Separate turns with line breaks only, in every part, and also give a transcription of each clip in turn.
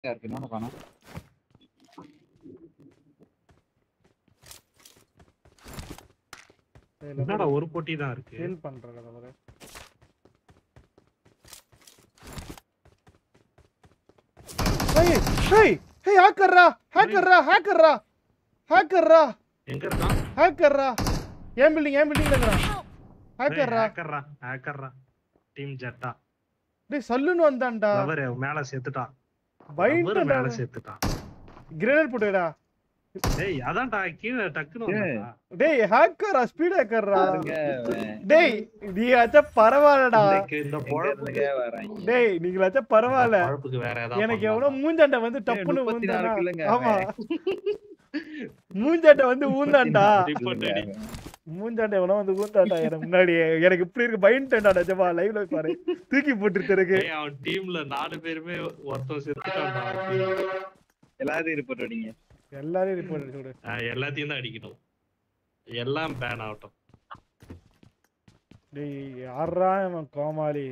இருக்கு இன்னொன்னு காணோம்
என்னடா ஒரு போட்டி தான் இருக்கு
ஃபீல் பண்றேன் அவரு ஏய் ஏய் ஏய் ஹேக்கர்ரா ஹேக்கர்ரா ஹேக்கர்ரா ஹேக்கர்ரா
எங்க இருக்கான்
ஹேக்கர்ரா ஏன் பில்டிங் ஏன் பில்டிங்ல இருக்கறான் ஹேக்கர்ரா
ஹேக்கர்ரா ஹேக்கர்ரா டீம் ஜெட்டா
டேய் சல்லுன்னு வந்தான்டா
அவரு மேல சேர்த்துட்டான் அவரு
பயந்துடா
மேல சேர்த்துட்டான்
கிரேனேட் போட்டுடா
டேய் அதான்டா கீழே டக்குன்னு வந்தான்டா.
டேய் ஹேக்கர்ரா ஸ்பீட் ஹேக்கர்ரா
பாருங்க அவன்.
டேய் நீ ஆச்சா பரவாயில்லடா
இதுக்கு இந்த
எங்க
பொழப்புக்கு
இருந்துங்க வராங்க?
டேய் நீங்களாச்சா பரவாயில்ல
பொழப்புக்கு வேற ஏதாவது
எனக்கு எவனோ மூஞ்சாண்ட வந்து டப்புன்னு
முப்பத்தி நாலு
ஊந்தானா
கிலோங்க
ஆமா மூஞ்சாண்ட வந்து ஊந்தான்டா
ரிப்போர்ட் அடி
மூஞ்சாண்ட எவனோ வந்து ஊந்தான்டா எனக்கு முன்னாடி எனக்கு இப்படி இருக்கு பயந்துட்டேன்டா நிஜமா லைவ்ல பாரு தூக்கி போட்டுட்டு இருக்கு
ஏய், அவன் டீம்ல நாலு பேருமே ஒருத்தன் செத்துட்டான்டா
எல்லாரும் ரிப்போர்ட் அடிங்க
எல்லாரையும் ரிப்போர்ட் அடிச்சு விடு
ஆஹ், எல்லாத்தையும் தான் அடிக்கணும் எல்லாம் பேன் ஆகட்டும்
டேய் யாரா இவன் கோமாளி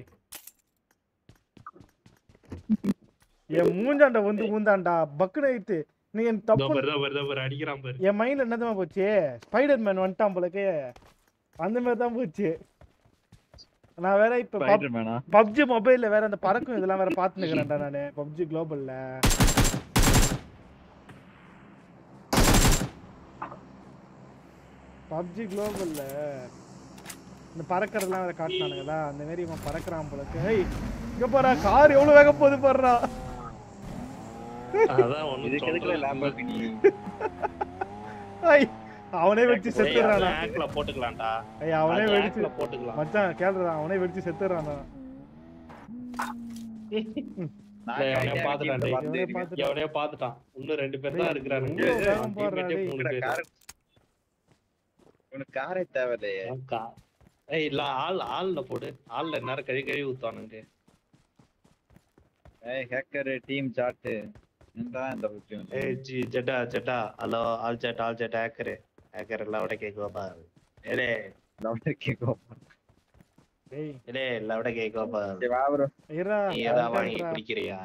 என் மூஞ்சாண்ட வந்து ஊந்தான்டா பக்கு நைட்டு நீ என்
இதோ
தப்பு
பாரு, இதோ பாரு, இதோ பாரு, அடிக்கிறான் பாரு
என் மைண்ட்ல என்னதான் போச்சு ஸ்பைடர் மேன் வந்துட்டான் போலக்கு அந்த மாதிரி தான் போச்சு நான் வேற இப்ப பப்-
ஸ்பைடர் மேனா
பப்ஜி மொபைல்ல வேற அந்த பறக்கும் இதெல்லாம் வேற பாத்துக்கிறேன்டா நானு பப்ஜி குளோபல்ல பப்ஜி குளோபல்ல இந்த பறக்கறதெல்லாம் வேற காட்டினானுங்களா அந்த மாதிரி இவன் பறக்குறான் போலக்கு ஏய் இங்க பாரு கார் எவ்வளவு வேகம் போகுது பாருடா
அதான் ஒண்ணும்
இதுக்கு எதுக்குல
சொல்றேன்.
லாம்போர்கினி
ஐய் அவனே வெடிச்சு
ஏய்,
செத்துறானா
அதெல்லாம் hackல போட்டுக்கலாம்டா
ஐய் அவனே
அது
வெடிச்சு
hackல போட்டுக்கலாம்
மச்சான் கேளுடா அவனே வெடிச்சு செத்துறானா
நான்
டேய், அவனே
கையா
பாத்துட்டான்
வெட்டிட்டு
டேய்.
வந்து
இவனே
இருக்கேன்.
பார்த்துட்டான்
எவனையோ பாத்துட்டான் இன்னும் ரெண்டு பேர் தான்
டேய்,
இருக்கிறானுங்க
எவ்வளவு வேகம்
அவன்
போடுறா
teammate ஏ
டேய்.
மூணு
இவனை
பேரு.
கார் உனக்கு காரே தேவையில்லையே
அக்கா. ஏய் இல்ல ஆள் ஆள்ல போடு ஆள்ல நேரம் கழி கழுவி ஊத்துவானுங்க
ஏய் ஹேக்கர் டீம் சாட் என்னடா இந்த புத்தி வந்து
ஏய் ஜி ஜெட்டா ஜெட்டா hello all jet all jet hacker hacker எல்லாம் விட கேக்குவாப்பா ஏலே
லவுடர் கேக்கும்
டேய்
ஏலே எல்லாம் விட கேக்குவாப்பா
சரி வா bro
இருடா
நீ ஏதா வாங்கி
கேளுடா.
குடிக்கிறியா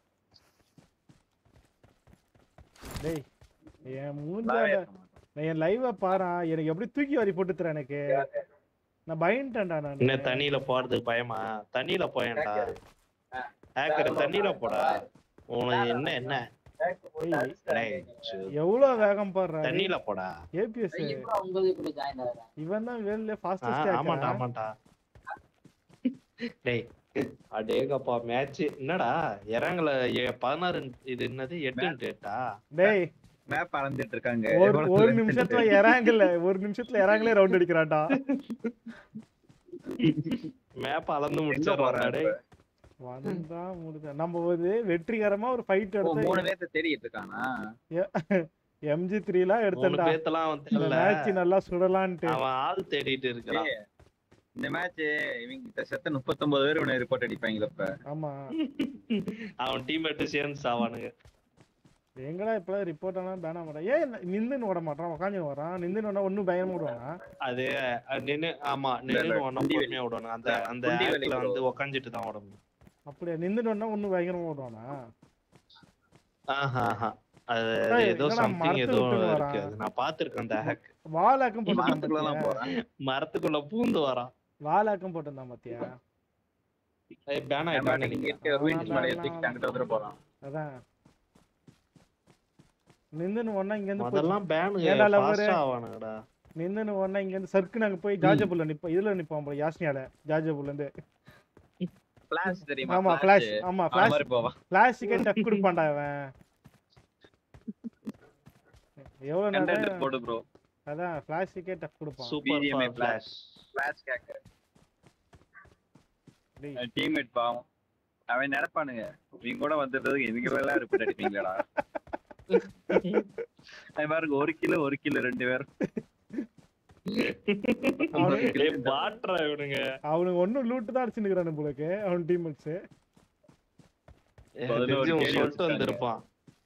டேய் என்
நான்
மூஞ்சாண்ட நான் என் லைவ பாரா எனக்கு எப்படி தூக்கி வாரி போட்டு தர எனக்கு நான் பயந்துட்டேன்டா நான்
என்ன தண்ணியில போறதுக்கு பயமா தண்ணியில போயேன்டா ஹேக்கர் தண்ணியில போடா உனக்கு என்ன என்ன டேய், சு,
எவ்வளவு வேகம் பாடுறா
தண்ணியில போடா
ஏபிஎஸ் இவன் தான் வேர்ல்ட்ல
ஆ,
ஃபாஸ்டஸ்ட்
ஆமாண்டா ஆமாண்டா டேய் அடேகப்பா மேட்ச் என்னடா இறங்கல ஏ- பதினாறு இது என்னது எட்டு எட்டா
டேய்
மேப் அளந்துட்டு இருக்காங்க
ஒரு
எவ்வளவு
ஒரு
length
நிமிஷத்துல
இருக்கு.
இறங்கல ஒரு நிமிஷத்துல இறங்கலே ரவுண்ட் அடிக்கிறான்டா
மேப் அளந்து
எங்க
முடிச்சிடறான்டா
போறான்
டேய்
வந்தா முடிஞ்ச நம்ம வந்து வெற்றிகரமா ஒரு ஃபைட்
ஓ, மூணு
எடுத்து
பேர்த்த தேடிட்டு இருக்கானா
எம்ஜி த்ரீலாம்
மூணு
எடுத்தேன்டா
பேத்தெல்லாம் வந்து
இந்த
இல்ல
மேட்ச் நல்லா சுடலான்ட்டு
அவன் ஆள் தேடிட்டு இருக்கிறான்
ஏய், இந்த மேட்ச் இவங்க கிட்ட செத்த முப்பத்தொன்பது பேர் உன்னை ரிப்போர்ட் அடிப்பாங்களா இப்ப
ஆமா
அவன் டீம்மேட்டு சேர்ந்து சாவானுங்க
எங்கடா இப்பெல்லாம் ரிப்போர்ட் எல்லாம் பேனா மாட்டான் ஏன் நிந்துன்னு ஓட மாட்டான் உக்காந்து வரான் நிந்துன்னு ஓட ஒன்னும் பயமா விடுவானா
அது அஹ், நின்னு ஆமா நின்னு ஒன்னும்
குண்டி
பொறுமையா விடணும் அந்த அந்த
குண்டி வேலை
ஆக்ல
bro.
வந்து உக்காந்துட்டு தான் விடணும்
அப்படியா நிந்துன்னு ஓடனா ஒன்னும் பயங்கரமா ஓடுவானா
ஆஹா ஆஹா. அது அது
டேய்,
ஏதோ
என்னடா
சம்திங்
மரத்தை
ஏதோ
விட்டுன்னு
இருக்கு
வரான்.
அது நான் பாத்துருக்கேன் அந்த ஹேக்
வாலாக்கம் போட்டு
மரத்துக்குள்ளலாம் போறான்
மரத்துக்குள்ள பூந்து வரான்
வாலாக்கம் போட்டிருந்தான் பாத்தியா
பேன்
நம்ம
ஆயிட்டான்னு
இங்க
நினைக்கிறேன்
இருக்க வீட்டு மேல தூக்கிட்டு அங்கிட்ட வந்துட போறான்
அதான் நிந்துன்னு ஒன்னா இங்க இருந்து போய்
அதெல்லாம் பேன்
ஏன்டா lover?
ஃபாஸ்டா ஆவானுங்கடா
நிந்துன்னு ஒன்னா இங்க இருந்து சர்க்கு நாங்க போய் ஜார்ஜபுல்ல நிப்போம் இதுல நிப்போம் போல யாஸ்னியால ஜார்ஜபுல்ல இருந்து
பிளாஷ் தெரியுமா
ஆமா
ஃபிளாஷ்
ஃபிளாஷ் ஆமா
அந்த
ஃபிளாஷ்
மாதிரி போவான்
ஃபிளாஷுக்கே டக் கொடுப்பான்டா அவன் எவ்வளவு
கண்டென்ட்
நேரம்
போடு ப்ரோ
அதான் ஃபிளாஷுக்கே டக் கொடுப்பான்
சூப்பர்
BGMI
ஃபிளாஷ்
ஃபிளாஷ் கேக்க
டேய்,
டீம்மேட் பாவம் அவன் நினைப்பானுங்க நீங்க கூட வந்துடுறதுக்கு எதுக்கு எல்லாம் ரிப்போர்ட் அடிப்பீங்களாடா அது பாருங்க ஒரு கிலோ ஒரு கிலோ ரெண்டு பேரும்
அவனு-
ஏய் பாட்றா இவனுங்க
அவனுக்கு ஒன்னும் லூட்டு தான் அடிச்சுன்னு போலக்கு அவன் டீம்மேட்ஸ்
எனக்கு
பதினோரு
தெரிஞ்சு இவன்
கேடி
சொல்லிட்டு
வச்சிருக்காங்க.
வந்திருப்பான்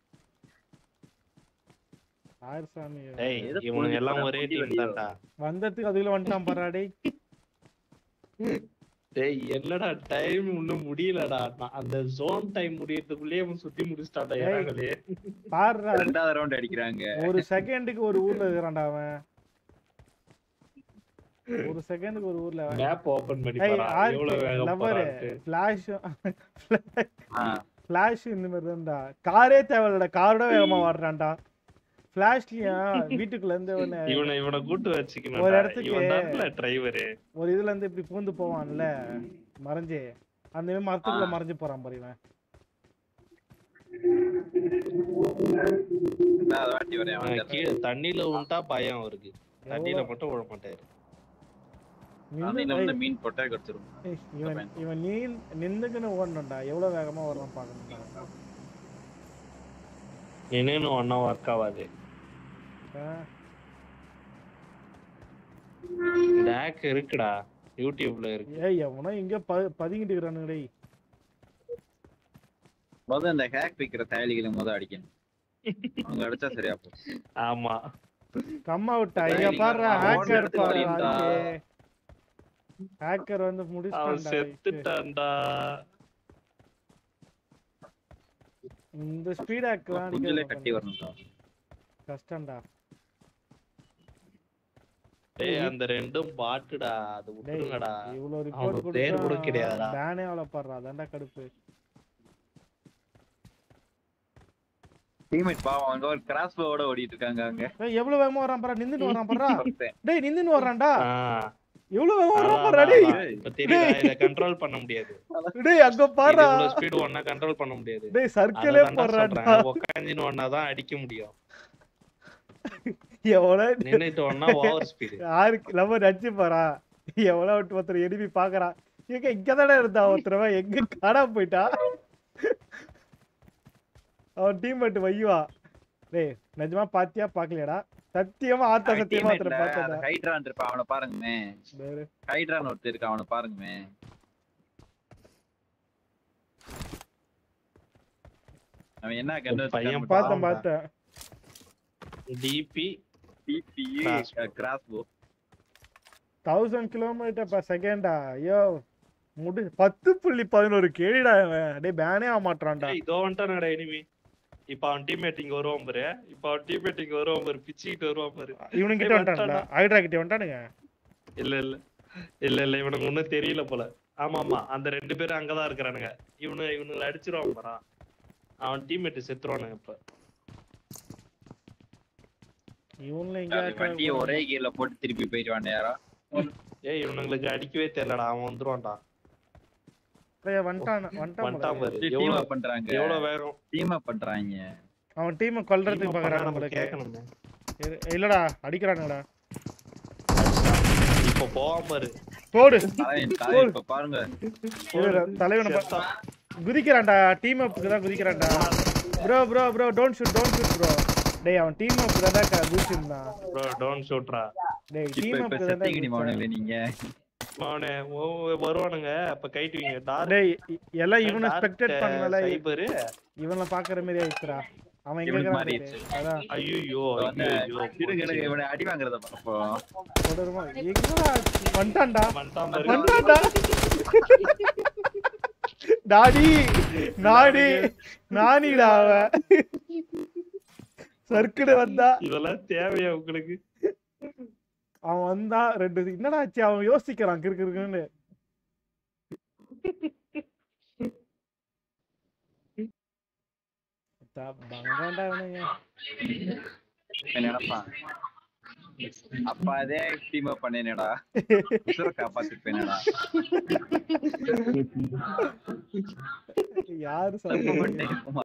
ஆயிரசாமி
ஏய்
எதை
இவனுங்க எல்லாம்
புரிஞ்சுக்க
ஒரே
புரிய
டீம்
வெளியே
தான்டா
வந்ததுக்கு அதுல வந்துட்டான் பாரா டேய்
டேய் என்னடா டைம் இன்னும் முடியலடா நான் அந்த ஜோன் டைம் முடியறதுக்குள்ளேயே அவன் சுத்தி முடிச்சிட்டாடா
ஏய்.
இறங்கலே
பாருடா
ரெண்டாவது ரவுண்ட் அடிக்கிறாங்க
ஒரு செகண்டுக்கு ஒரு ஊர்ல இருக்கிறான்டா அவன் ஒரு செகண்டுக்கு ஒரு ஊர்ல அவன்.
மேப் ஓபன் பண்ணி
ஏய்,
பாரு
ஆர்க்கு,
எவ்வளவு வேகம்
lover,
போறான்ட்டு
flash
ஆ,
ஃபிளாஷ் இந்த மாதிரி தான்டா காரே தேவையில்லடா காரோட வேகமா வாடுறான்டா ஃபிளாஷ்லயும் வீட்டுக்குள்ள இருந்து ஒன்னு
இவனை இவனை கூட்டு
ஒரு
வச்சுக்கணும்
இடத்துக்கு-
இவன் தான்ல டிரைவரு
ஒரு இதுல இருந்து இப்படி பூந்து போவான்ல மறைஞ்சு அந்த மாதிரி மரத்துக்குள்ள
ஆ.
மறைஞ்சு போறான் பாரு இவன்
ரெண்டாவது வாட்டி வரேன் வந்துடுறேன்.
கீழே தண்ணியில விட்டா பயம் அவருக்கு தண்ணியில
எவ்வளவு-
மட்டும் விழ மாட்டாரு
நின்னு-
தண்ணியில வந்து
ஏய்,
மீன் போட்டா கிடைச்சிரும்
ஏய், இவன் இவன் நீ நின்னுக்குன்னு ஓடணும்டா எவ்வளவு வேகமா வருவான் பாக்கணும்டா
என்னன்னு ஒன்னா ஒர்க் ஆகாது
ஆ,
இந்த hack இருக்குடா யூடியூப்ல இருக்கு
ஏய் எவனோ இங்க ப- பதுங்கிட்டு இருக்கிறானுங்க டேய்
முதல்ல இந்த ஹேக் வைக்கிற தயாளிகளை முத அடிக்கணும் அவங்க அடிச்சா சரியா போகும்
ஆமா
கம்மா விட்டா இங்க
நீங்க
பாரு
அவன் ஓடுன
ஹேக்கர்
இடத்துக்கு
பாரு
வரீங்களா?
ஹேக்கர் வந்து
அவன்
முடிச்சிட்டான்டா
செத்துட்டான்டா
இந்த ஸ்பீட் ஹேக்லாம்
குஞ்சிலே கட்டி வரணும்
கஷ்டம்டா
டேய் அந்த ரெண்டும் பாட்டுடா அது
டேய்
விட்டுருங்கடா
இவ்வளவு ரிப்போர்ட்
அவனுக்கு பேர் கூட கிடையாதுடா.
கொடுத்தா பேனே அவ்வளவு அதான்டா கடுப்பு
டீம்மேட் பாவம் அங்க ஒரு கிராஸ் ஓட ஓடிட்டு இருக்காங்க அங்க
ஏய் எவ்வளவு வேகமா வரான் பாரு நின்னுட்டு வரான் பாரு
ஒருத்தன்.
டேய் நின்னுட்டு வரான்டா
ஆ,
எவ்வளவு வேகமா
அதான்,
வரான் பாரு
அதான்,
டேய்
அதான். இப்ப தெரியுதா இத கண்ட்ரோல் பண்ண முடியாது
டேய் அங்க பாரு
இவ்வளவு ஸ்பீட் ஒன்னா கண்ட்ரோல் பண்ண முடியாது
டேய் சர்க்கிளே
அததான்டா
போடுறான்டா
சொல்றேன் உக்காந்தின்னு ஒன்னா தான் அடிக்க முடியும்
எவ்வளவு
நின்னுட்டு ஒன்னா ஓவர் ஸ்பீடு
யாருக்கு லவ் அடிச்சு பாரா எவ்வளவு விட்டு ஒருத்தர் எனிமி பாக்குறான் எங்க இங்கதானே இருந்தா ஒருத்தரவன் எங்க காணாம போயிட்டா அவன் டீம் மட்டும் வையுவா டேய் நிஜமா பாத்தியா பாக்கலையாடா சத்தியமா ஆத்தா
அவன்
சத்தியமா ஒருத்தர்
teammateல
பார்த்தா
அந்த ஹைட்ரான் இருப்பான் அவனை பாருங்கமே ஹைட்ரான் ஒருத்தர் இருக்கான் அவனை பாருங்கமே அவன் என்ன கண்டு
பையன்
பார்த்தேன்
பாவம்டா.
பார்த்தேன்
டிபி
டிபி cross four
thousand kilometre per செகண்டா ஐயோ முடி பத்து புள்ளி பதினோரு கேடிடா அவன் டேய் பேனே ஆக மாட்டான்டா
இதோ வந்துட்டானடா எனிமி இப்ப அவன் டீம்மேட் இங்க வருவான் பாரு இப்ப அவன் டீம்மேட் இங்க வருவான் பாரு பிச்சுக்கிட்டு வருவான் பாரு
இவனுக்கு கிட்ட
டேய்,
வந்துட்டான்ல ஹைட்ரா கிட்ட வந்துட்டானுங்க
இல்ல இல்ல இல்ல இல்ல இவனுக்கு ஒண்ணும் தெரியல போல ஆமா ஆமா அந்த ரெண்டு பேரும் அங்கதான் இருக்கிறானுங்க இவனு இவனுங்களை அடிச்சிருவான் பாரா அவன் டீம்மேட் செத்துருவானுங்க இப்ப
இவனுல
வண்டியை
எங்க
ஒரே கீர்ல போட்டு திருப்பி போயிடுவான் யாரோ
ஏய் இவனுங்களுக்கு அடிக்கவே தெரியலடா அவன் வந்துருவான்டா
வந்துட்டான் வந்துட்டான்
வந்துட்டான்
போல.
பாரு
டீம்
எவ்வளவு
அப் பண்றாங்க
எவ்வளவு வேகம்
டீம் அப் பண்றாங்க
அவன் டீமை கொல்றதுக்கு
team up பண்ணா
பாக்குறான்
நம்ம
நம்மளுக்கு
கேட்கணுமே
இரு- இல்லடா அடிக்கிறானுங்கடா
இப்ப போவான் பாரு
போடு
தலைவன் தலைவன் இப்ப பாருங்க
இரு, தலைவனை பா-
செத்தான்.
குதிக்கிறான்டா டீம் அப்புக்கு தான் குதிக்கிறான்டா bro bro bro don't shoot don't shoot bro டேய் அவன் டீம் அப்புக்கு தான்டா குதிச்சிருந்தான்
bro don't shoot ரா
டேய்
இப்ப
டீம்
இப்ப
அப்புக்கு
செத்தீங்க
தான்டா
மாவனங்களே நீங்க
அவனே ஓ வருவானுங்க அப்ப கைட்டுவீங்க டார்
டேய் இ- எல்லாம் இவனை ஸ்பெக்டேட் பண்ணல
சைபர்
இவனை பாக்குற மாதிரி ஆயிடுச்சுடா அவன் எங்க
இவனுக்கு
இருக்கிறான்
மாறிடுச்சு.
பாரு. அதான்
ஐயோ
வந்து
ஐயோ
இருங்க, இருங்க, இவனை அடி வாங்குறத பார்ப்போம்
தொடருமா எங்கடா வந்துட்டான்டா
வந்துட்டான் பாரு
வந்துட்டான்டா டாடி நாடி நானிடா அவன் சர்க்கிடு வந்தா
இதெல்லாம் தேவையா உங்களுக்கு
அவன் வந்தா ரெண்டு என்னடா ஆச்சு அவன் யோசிக்கிறான் கிறுக்கு கிறுக்குன்னு த- பங்கம்டா இவனுங்க.
இவன் நினைப்பான் அப்ப அதே டீம் அப் பண்ணேனேடா உசுரை காப்பாத்திருப்பேனேடா
யாரு
தப்பு
சொல்றது
பண்ணேன்